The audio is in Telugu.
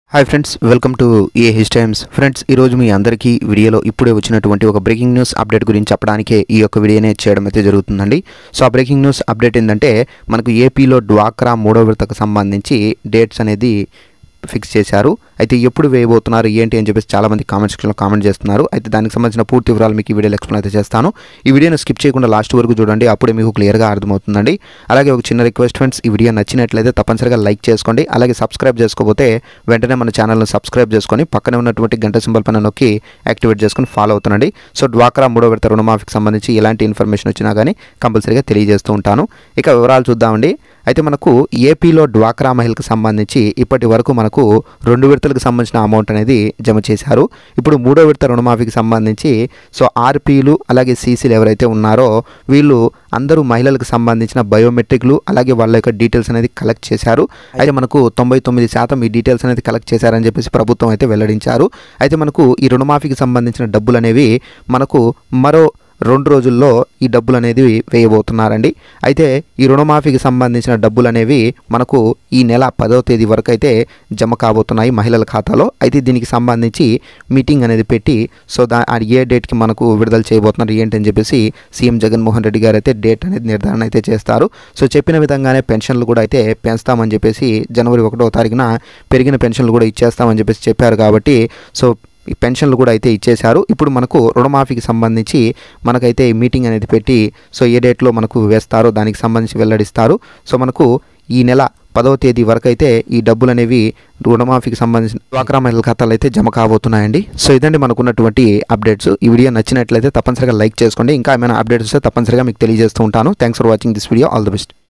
hi friends welcome to a his times friends ఈరోజు మీ అందరికీ వీడియోలో ఇప్పుడే వచ్చినటువంటి ఒక బ్రేకింగ్ న్యూస్ అప్డేట్ గురించి చెప్పడానికే ఈ యొక్క వీడియోనే చేయడం అయితే జరుగుతుందండి సో ఆ బ్రేకింగ్ న్యూస్ అప్డేట్ ఏంటంటే మనకు ఏపీలో డ్వాక్రా మూడో విడతకు సంబంధించి డేట్స్ అనేది ఫిక్స్ చేశారు అయితే ఎప్పుడు వేయబోతున్నారు ఏంటి అని చెప్పేసి చాలామంది కామెంట్ సెక్షన్లో కామెంట్ చేస్తున్నారు అయితే దానికి సంబంధించిన పూర్తి వివరాలు మీకు ఈ వీడియోలో ఎక్స్ప్లెయిన్ అయితే చేస్తాను ఈ వీడియోని స్కిప్ చేయకుండా లాస్ట్ వరకు చూడండి అప్పుడే మీకు క్లియర్గా అర్థమవుతుందండి అలాగే ఒక చిన్న రిక్వెస్ట్ ఫ్రెండ్స్ ఈ వీడియో నచ్చినట్లయితే తప్పనిసరిగా లైక్ చేసుకోండి అలాగే సబ్స్క్రైబ్ చేసుకోకపోతే వెంటనే మన ఛానల్ని సబ్స్క్రైబ్ చేసుకొని పక్కనే ఉన్నటువంటి గంట సింబల్ పైన నొక్కి యాక్టివేట్ చేసుకొని ఫాలో అవుతుండండి సో డ్వాక్రా మూడో విడత రుణమాఫీకి సంబంధించి ఎలాంటి ఇన్ఫర్మేషన్ వచ్చినా కానీ కంపల్సరీగా తెలియజేస్తూ ఉంటాను ఇక వివరాలు చూద్దామండి అయితే మనకు ఏపీలో డ్వాక్రా మహిళకు సంబంధించి ఇప్పటి వరకు మనకు రెండు విడతలకు సంబంధించిన అమౌంట్ అనేది జమ చేశారు ఇప్పుడు మూడో విడత రుణమాఫీకి సంబంధించి సో ఆర్పీలు అలాగే సీసీలు ఎవరైతే ఉన్నారో వీళ్ళు అందరూ మహిళలకు సంబంధించిన బయోమెట్రిక్లు అలాగే వాళ్ళ యొక్క డీటెయిల్స్ అనేది కలెక్ట్ చేశారు అయితే మనకు తొంభై తొమ్మిది శాతం ఈ డీటెయిల్స్ అనేది కలెక్ట్ చేశారని చెప్పేసి ప్రభుత్వం అయితే వెల్లడించారు అయితే మనకు ఈ రుణమాఫీకి సంబంధించిన డబ్బులు అనేవి మనకు మరో రెండు రోజుల్లో ఈ డబ్బులు అనేది వేయబోతున్నారండి అయితే ఈ రుణమాఫీకి సంబంధించిన డబ్బులు అనేవి మనకు ఈ నెల పదో తేదీ వరకు అయితే జమ కాబోతున్నాయి మహిళల ఖాతాలో అయితే దీనికి సంబంధించి మీటింగ్ అనేది పెట్టి సో దా అది ఏ డేట్కి మనకు విడుదల చేయబోతున్నారు ఏంటి అని చెప్పేసి సీఎం జగన్మోహన్ రెడ్డి గారు అయితే డేట్ అనేది నిర్ధారణ అయితే చేస్తారు సో చెప్పిన విధంగానే పెన్షన్లు కూడా అయితే పెంచుతామని చెప్పేసి జనవరి ఒకటో తారీఖున పెరిగిన పెన్షన్లు కూడా ఇచ్చేస్తామని చెప్పేసి చెప్పారు కాబట్టి సో ఈ పెన్షన్లు కూడా అయితే ఇచ్చేశారు ఇప్పుడు మనకు రుణమాఫీకి సంబంధించి మనకైతే ఈ మీటింగ్ అనేది పెట్టి సో ఏ డేట్లో మనకు వేస్తారో దానికి సంబంధించి వెల్లడిస్తారు సో మనకు ఈ నెల పదవ తేదీ వరకు అయితే ఈ డబ్బులు అనేవి రుణమాఫీకి సంబంధించిన డ్వాక్రా మహిళల ఖాతాలు అయితే జమ కాబోతున్నాయండి సో ఇదండి మనకున్నటువంటి అప్డేట్స్ ఈ వీడియో నచ్చినట్లయితే తప్పనిసరిగా లైక్ చేసుకోండి ఇంకా ఏమైనా అప్డేట్స్ వస్తే తప్పనిసరిగా మీకు తెలియజేస్తూ ఉంటాను thanks for watching this video all the best